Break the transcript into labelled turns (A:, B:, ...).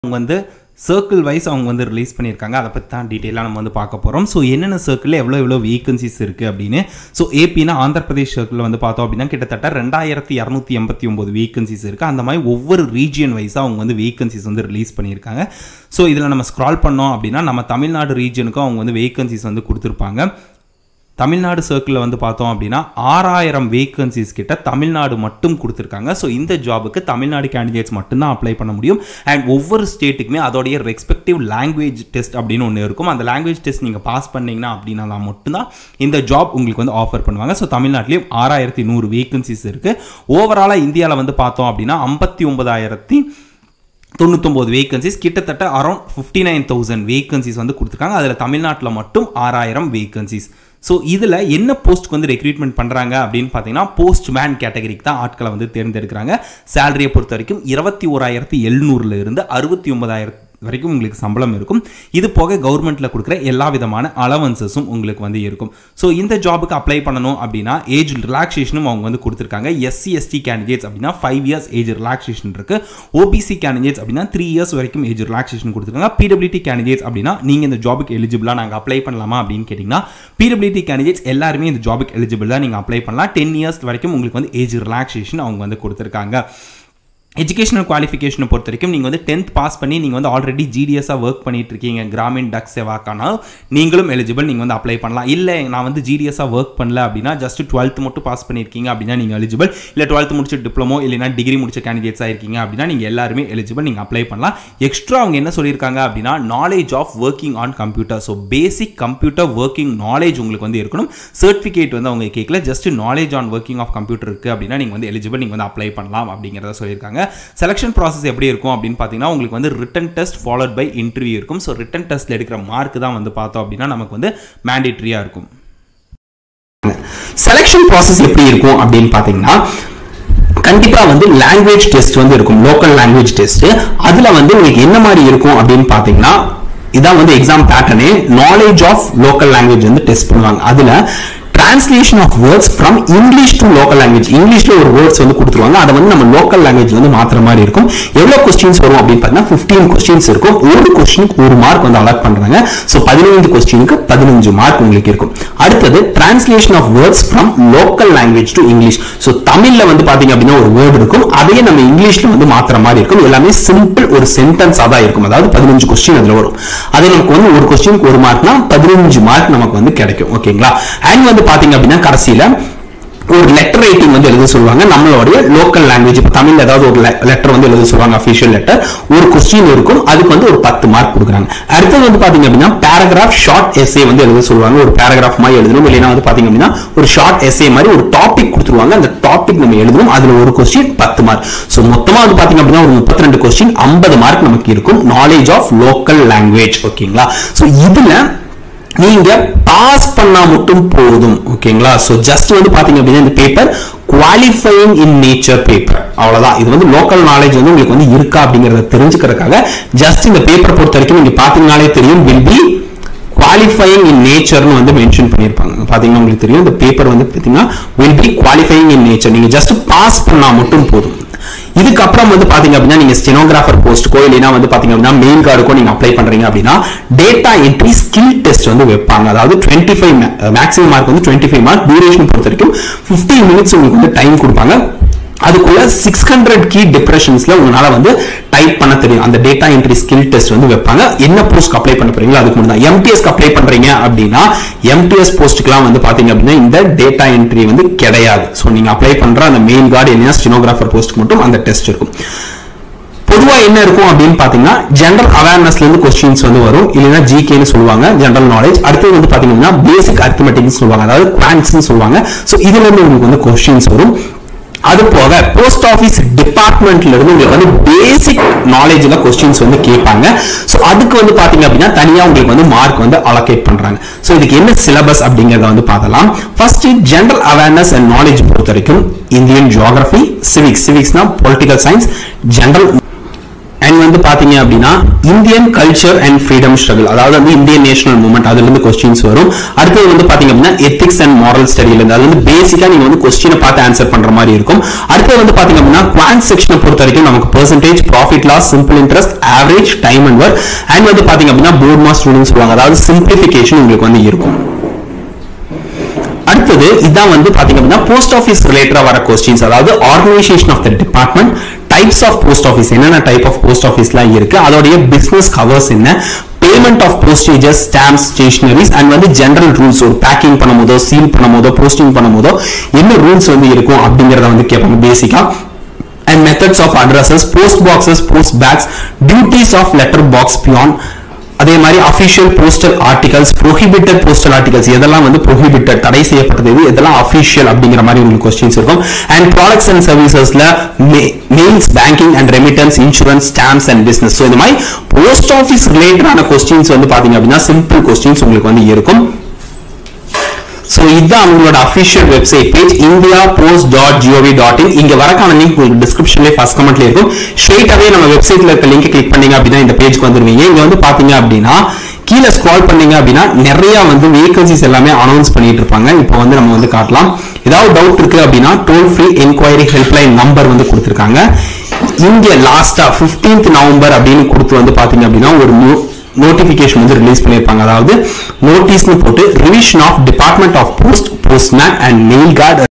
A: அவங்க வந்து circle wise அவங்க வந்து ரிலீஸ் பண்ணியிருக்காங்க அதை பற்றி தான் டீட்டெயிலாக நம்ம வந்து பார்க்க போகிறோம் ஸோ என்னென்ன சர்க்கிளில் எவ்வளோ எவ்வளோ வேகன்சிஸ் இருக்குது அப்படின்னு ஸோ ஏபினா ஆந்திர பிரதேஷ் சர்க்கிளில் வந்து பார்த்தோம் அப்படின்னா கிட்டத்தட்ட ரெண்டாயிரத்தி இரநூத்தி எண்பத்தி ஒம்பது வேகன்சிஸ் இருக்குது அந்த மாதிரி ஒவ்வொரு ரீஜியன் வைஸாக அவங்க வந்து வேகன்சிஸ் வந்து ரிலீஸ் பண்ணியிருக்காங்க ஸோ இதில் நம்ம ஸ்க்ரால் பண்ணோம் அப்படின்னா நம்ம தமிழ்நாடு ரீஜனுக்கும் அவங்க வந்து வேகன்சிஸ் வந்து கொடுத்துருப்பாங்க தமிழ்நாடு சர்க்கிளில் வந்து பார்த்தோம் அப்படின்னா ஆறாயிரம் வேகன்சிஸ் கிட்ட தமிழ்நாடு மட்டும் கொடுத்துருக்காங்க ஸோ இந்த ஜாபுக்கு தமிழ்நாடு கேண்டிடேட்ஸ் மட்டும்தான் அப்ளை பண்ண முடியும் அண்ட் ஒவ்வொரு ஸ்டேட்டுக்குமே அதோடைய ரெஸ்பெக்டிவ் லாங்குவேஜ் டெஸ்ட் அப்படின்னு ஒன்று இருக்கும் அந்த லாங்குவேஜ் டெஸ்ட் நீங்கள் பாஸ் பண்ணீங்கன்னா அப்படின்னா தான் மட்டும்தான் இந்த ஜாப் உங்களுக்கு வந்து ஆஃபர் பண்ணுவாங்க ஸோ தமிழ்நாட்டிலையும் ஆறாயிரத்தி நூறு வேகன்சிஸ் இருக்குது ஓவராலாக இந்தியாவில் வந்து பார்த்தோம் அப்படின்னா ஐம்பத்தி ஒன்பதாயிரத்தி தொண்ணூத்தொம்பது வேகன்சிஸ் கிட்டத்தட்ட around fifty nine thousand vacancies வந்து கொடுத்துருக்காங்க அதில் தமிழ்நாட்டில் மட்டும் ஆறாயிரம் வேகன்சிஸ் ஸோ இதில் என்ன போஸ்ட்க்கு வந்து ரெக்ரூட்மெண்ட் பண்ணுறாங்க அப்படின்னு பார்த்தீங்கன்னா போஸ்ட் மேன் கேட்டகரிக்கு தான் ஆட்களை வந்து தேர்ந்தெடுக்கிறாங்க சேலரியை பொறுத்த வரைக்கும் இருபத்தி ஓராயிரத்தி எழுநூறுல இருந்து அறுபத்தி ஒன்பதாயிரத்தி வரைக்கும் உங்களுக்கு சம்பளம் இருக்கும் இது போக கவர்மெண்ட்டில் கொடுக்குற எல்லா விதமான அலவன்சஸும் உங்களுக்கு வந்து இருக்கும் ஸோ இந்த ஜாபுக்கு அப்ளை பண்ணணும் அப்படின்னா ஏஜ் ரிலாக்ஸேஷனும் அவங்க வந்து கொடுத்துருக்காங்க எஸ்சி எஸ்டி கேண்டிடேட்ஸ் அப்படின்னா ஃபைவ் இயர்ஸ் ஏஜ் ரிலாக்ஸேஷன் இருக்கு ஓபிசி கேண்டிடேட்ஸ் அப்படின்னா த்ரீ இயர்ஸ் வரைக்கும் ஏஜ் ரிலாக்ஸேஷன் கொடுத்துருக்காங்க பிடபிலிட்டி கேண்டிடேட்ஸ் அப்படின்னா நீங்கள் இந்த ஜாபுக்கு எலிஜிபிளாக நாங்கள் அப்ளை பண்ணலாமா அப்படின்னு கேட்டிங்கன்னா பிடபிலிட்டி கேண்டிடேட்ஸ் எல்லாருமே இந்த ஜாபுக்கு எலிஜிபிள் தான் நீங்கள் அப்ளை பண்ணலாம் டென் இயர்ஸ் வரைக்கும் உங்களுக்கு வந்து ஏஜ் ரிலாக்ஸேஷன் அவங்க வந்து கொடுத்துருக்காங்க எஜுகேஷனல் குவாலிஃபிகேஷனை பொறுத்த வரைக்கும் நீங்கள் வந்து டென்த் பாஸ் பண்ணி நீங்கள் வந்து ஆல்ரெடி ஜிடிஎஸ்ஸாக ஒர்க் பண்ணிட்டு இருக்கீங்க கிராமின் டக் சேவாக்கானா நீங்களும் எலிஜிபிள் நீங்கள் வந்து அப்ளை பண்ணலாம் இல்லை நான் வந்து ஜிடிஎஸ்ஸாக ஒர்க் பண்ணல அப்படின்னா ஜஸ்ட் டுவெல்த் மட்டும் பாஸ் பண்ணியிருக்கீங்க அப்படின்னா நீங்கள் எலிஜிபிள் இல்லை டுவெல்த் முடிச்ச டிப்ளமோ இல்லைனா டிகிரி முடிச்ச கேண்டிடேட்ஸாக இருக்கீங்க அப்படின்னா நீங்கள் எல்லாருமே எலிஜிபிள் நீங்கள் அப்ளை பண்ணலாம் எக்ஸ்ட்ரா அவங்க என்ன சொல்லியிருக்காங்க அப்படின்னா knowledge of working on computer so basic computer working knowledge உங்களுக்கு வந்து இருக்கணும் சர்டிஃபிகேட் வந்து அவங்க கேட்கல just knowledge on working of computer இருக்குது அப்படின்னா நீங்கள் வந்து எலிஜிபிள் நீங்கள் வந்து அப்ளை பண்ணலாம் அப்படிங்கிறத சொல்லியிருக்காங்க செலெக்ஷன் ப்ராசஸ் எப்படி இருக்கும் அப்படின்னு பார்த்தீங்கன்னா உங்களுக்கு வந்து written test followed by interview இருக்கும் ஸோ ரிட்டன் டெஸ்ட்டில் எடுக்கிற மார்க் தான் வந்து பார்த்தோம் அப்படின்னா நமக்கு வந்து மேண்டேட்ரியாக இருக்கும்
B: செலெக்ஷன் ப்ராசஸ் எப்படி இருக்கும் அப்படின்னு பார்த்தீங்கன்னா கண்டிப்பா வந்து லாங்குவேஜ் டெஸ்ட் வந்து இருக்கும் லோக்கல் லாங்குவேஜ் டெஸ்ட் அதுல வந்து உங்களுக்கு என்ன மாதிரி இருக்கும் அப்படின்னு பாத்தீங்கன்னா இதான் வந்து எக்ஸாம் பேட்டர்னே நாலேஜ் ஆஃப் லோக்கல் லாங்குவேஜ் வந்து டெஸ்ட் பண்ணுவாங்க அதுல translation of words from English to local language இங்கிலீஷ்ல ஒரு வேர்ட்ஸ் வந்து கொடுத்துருவாங்க அதை வந்து நம்ம லோக்கல் லாங்குவேஜ் வந்து மாத்துற மாதிரி இருக்கும் எவ்வளவு கொஸ்டின்ஸ் வரும் அப்படின்னு பார்த்தீங்கன்னா ஃபிஃப்டீன் கொஸ்டின்ஸ் இருக்கும் ஒரு கொஸ்டினுக்கு ஒரு மார்க் வந்து அலாட் பண்றாங்க ஸோ பதினைந்து கொஸ்டினுக்கு பதினஞ்சு மார்க் உங்களுக்கு இருக்கும் அடுத்தது translation of words from local language to English so தமிழ்ல வந்து பாத்தீங்க அப்படின்னா ஒரு வேர்டு இருக்கும் அதையே நம்ம இங்கிலீஷ்ல வந்து மாத்துற மாதிரி இருக்கும் எல்லாமே சிம்பிள் ஒரு சென்டென்ஸா தான் இருக்கும் அதாவது பதினஞ்சு கொஸ்டின் அதுல வரும் அதே நமக்கு வந்து ஒரு கொஸ்டினுக்கு ஒரு மார்க்னா பதினஞ்சு மார்க் நமக்கு வந்து கிடைக்கும் ஓகேங்களா அண்ட் வந்து பாத்தீங்க அப்படின்னா கடைசியில ஒரு லெட்டர் ரைட்டிங் வந்து எழுத சொல்லுவாங்க நம்மளுடைய லோக்கல் லாங்குவேஜ் இப்போ தமிழ்ல ஏதாவது ஒரு லெட்டர் வந்து எழுத சொல்லுவாங்க அஃபிஷியல் லெட்டர் ஒரு கொஸ்டின் இருக்கும் அதுக்கு வந்து ஒரு பத்து மார்க் கொடுக்குறாங்க அடுத்தது வந்து பாத்தீங்க அப்படின்னா பேராகிராஃப் ஷார்ட் எஸ்ஏ வந்து எழுத சொல்லுவாங்க ஒரு பேராகிராஃப் மாதிரி எழுதணும் இல்லைன்னா வந்து பாத்தீங்க அப்படின்னா ஒரு ஷார்ட் எஸ்ஏ மாதிரி ஒரு டாபிக் கொடுத்துருவாங்க அந்த டாபிக் நம்ம எழுதணும் அதுல ஒரு கொஸ்டின் பத்து மார்க் ஸோ மொத்தமா வந்து பாத்தீங்க அப்படின்னா ஒரு முப்பத்தி ரெண்டு கொஸ்டின் ஐம்பது மார்க் நமக்கு இருக்கும் நாலேஜ் ஆஃப் லோக்கல் லாங்குவேஜ் ஓகேங்களா ஸோ இதுல நீங்க பாஸ் பண்ணா மட்டும் போதும் ஓகேங்களா சோ ஜஸ்ட் வந்து பாத்தீங்க அப்படின்னா இந்த paper qualifying in nature paper அவ்வளவுதான் இது வந்து லோக்கல் நாலேஜ் வந்து உங்களுக்கு வந்து இருக்கா அப்படிங்கறத தெரிஞ்சுக்கிறதுக்காக ஜஸ்ட் இந்த பேப்பர் பொறுத்த வரைக்கும் நீங்க பாத்தீங்கனாலே தெரியும் வில் பி குவாலிஃபைங் இன் நேச்சர்னு வந்து மென்ஷன் பண்ணியிருப்பாங்க பாத்தீங்கன்னா உங்களுக்கு தெரியும் இந்த பேப்பர் வந்து பாத்தீங்கன்னா will be qualifying in nature நீங்க ஜஸ்ட் பாஸ் பண்ணா மட்டும் போதும் இதுக்கப்புறம் வந்து பாத்தீங்க அப்படின்னா நீங்க ஸ்டெனோகிராஃபர் போஸ்ட்டுக்கோ இல்லைன்னா வந்து பாத்தீங்க அப்படின்னா மெயின் கார்டுக்கோ நீங்க அப்ளை பண்றீங்க அப்படின்னா டேட்டா என்ட்ரி ஸ்கில் டெஸ்ட் வந்து வைப்பாங்க அதாவது டுவெண்ட்டி ஃபைவ் மேக்ஸிமம் மார்க் வந்து டுவெண்ட்டி ஃபைவ் மார்க் டியூரேஷன் பொறுத்த வரைக்கும் ஃபிஃப்டீன் மினிட்ஸ் உங்களுக்கு வந்து டைம் கொடுப்பாங்க அதுக்குள்ள சிக்ஸ் ஹண்ட்ரட் கீ டிப்ரெஷன்ஸ்ல உங்களால வந்து டைப் பண்ண தெரியும் அந்த டேட்டா என்ட்ரி ஸ்கில் டெஸ்ட் வந்து வைப்பாங்க என்ன போஸ்ட் அப்ளை பண்ண போறீங்களோ அதுக்கு மட்டும் தான் எம்டிஎஸ் அப்ளை பண்றீங்க அப்படின்னா எம்டிஎஸ் போஸ்ட்டுக்குலாம் வந்து பாத்தீங்க அப்படின்னா இந்த டேட்டா என்ட்ரி வந்து கிடையாது ஸோ நீங்க அப்ளை பண்ற அந்த மெயின் கார்டு இல்லைன்னா ஸ்டெனோகிராஃபர் போஸ்ட்டுக்கு மட்டும் அந்த டெஸ்ட் இருக்கும் பொதுவா என்ன இருக்கும் அப்படின்னு பாத்தீங்கன்னா ஜெனரல் அவேர்னஸ்ல இருந்து கொஸ்டின்ஸ் வந்து வரும் இல்லைன்னா ஜிகேன்னு சொல்லுவாங்க ஜெனரல் நாலேஜ் அடுத்து வந்து பாத்தீங்கன்னா பேசிக் அரித்மெட்டிக்ஸ் சொல்லுவாங்க அதாவது குவான்ட்ஸ்னு சொல்லுவாங்க சோ இதுல இருந்து உங்களுக்கு வந்து கொஸ்டின்ஸ் வரும் அது போக போஸ்ட் ஆஃபீஸ் டிபார்ட்மெண்ட்ல இருந்து உங்களுக்கு வந்து பேசிக் நாலேஜ்ல கொஸ்டின்ஸ் வந்து கேட்பாங்க ஸோ அதுக்கு வந்து பாத்தீங்க அப்படின்னா தனியா உங்களுக்கு வந்து மார்க் வந்து அலோகேட் பண்றாங்க ஸோ இதுக்கு என்ன சிலபஸ் அப்படிங்கறத வந்து பார்த்தலாம் first general awareness and knowledge பொறுத்த வரைக்கும் இந்தியன் ஜியோகிரபி சிவிக்ஸ் சிவிக்ஸ்னா பொலிட்டிக்கல் சயின்ஸ் ஜெனரல் அண்ட் வந்து வந்து பாத்தீங்க அப்படின்னா Indian culture and freedom struggle அதாவது வந்து இந்தியன் நேஷனல் மூவ்மெண்ட் அதுல இருந்து கொஸ்டின்ஸ் வரும் அடுத்தது வந்து பாத்தீங்க அப்படின்னா எத்திக்ஸ் அண்ட் மாரல் ஸ்டடியில இருந்து அது வந்து பேசிக்கா நீங்க வந்து கொஸ்டினை பார்த்து ஆன்சர் பண்ற மாதிரி இருக்கும் அடுத்தது வந்து பாத்தீங்க அப்படின்னா குவான்ட் செக்ஷனை பொறுத்த வரைக்கும் நமக்கு percentage profit loss simple interest average time and work and வந்து பாத்தீங்க அப்படின்னா போர்ட் மாஸ் ஸ்டூடெண்ட்ஸ் சொல்லுவாங்க அதாவது சிம்பிளிஃபிகேஷன் உங்களுக்கு வந்து இருக்கும் அடுத்தது இதான் வந்து பாத்தீங்க அப்படின்னா போஸ்ட் ஆஃபீஸ் ரிலேட்டடா வர கொஸ்டின்ஸ் அதாவது organisation of the department types of post office என்னென்ன டைப் ஆஃப் போஸ்ட் ஆஃபீஸ்லாம் இருக்கு அதோடைய பிசினஸ் கவர்ஸ் என்ன payment of postages stamps stationeries and வந்து ஜெனரல் ரூல்ஸ் ஒரு பேக்கிங் பண்ணும்போதோ சீல் பண்ணும்போதோ போஸ்டிங் பண்ணும்போதோ என்ன ரூல்ஸ் வந்து இருக்கும் அப்படிங்கறத வந்து கேட்பாங்க பேசிக்கா and methods of addresses, post boxes, post bags, duties of letter box beyond அதே மாதிரி official postal articles prohibited postal articles எதெல்லாம் வந்து prohibited தடை செய்யப்பட்டது எது எதெல்லாம் அபிஷியல் அப்படிங்கிற மாதிரி உங்களுக்கு கொஸ்டின்ஸ் இருக்கும் அண்ட் ப்ராடக்ட்ஸ் அண்ட் சர்வீசஸ்ல mails banking and remittance insurance stamps and business so இந்த மாதிரி போஸ்ட் ஆஃபீஸ் ரிலேட்டடான கொஸ்டின்ஸ் வந்து பாத்தீங்க அப்படின்னா சிம்பிள் கொஸ்டின்ஸ் உங்களுக்கு வந்து இருக்கும் ஸோ இதுதான் அவங்களோட official website page India post dot GOV dot in இங்க வரக்கான லிங்க் உங்களுக்கு டிஸ்கிரிப்ஷன்லேயே ஃபர்ஸ்ட் கமெண்ட்ல இருக்கும் ஸ்ட்ரெயிட்டாவே நம்ம வெப்சைட்ல இருக்க லிங்க் கிளிக் பண்ணீங்க அப்படின்னா இந்த பேஜ்க்கு வந்துருவீங்க இங்க வந்து பாத்தீங்க அப்படின்னா கீழே ஸ்க்ரால் பண்ணீங்க அப்படின்னா நிறைய வந்து வேகன்சிஸ் எல்லாமே அனௌன்ஸ் பண்ணிட்டு இருப்பாங்க இப்போ வந்து நம்ம வந்து காட்டலாம் ஏதாவது டவுட் இருக்கு அப்படின்னா toll free enquiry helpline number வந்து கொடுத்துருக்காங்க இங்க லாஸ்டா 15th நவம்பர் அப்படின்னு கொடுத்து வந்து பாத்தீங்க அப்படின்னா ஒரு நியூ நோட்டிபிகேஷன் வந்து ரிலீஸ் பண்ணியிருப்பாங்க அதாவது நோட்டீஸ்னு போட்டு revision of department of post postman and mail card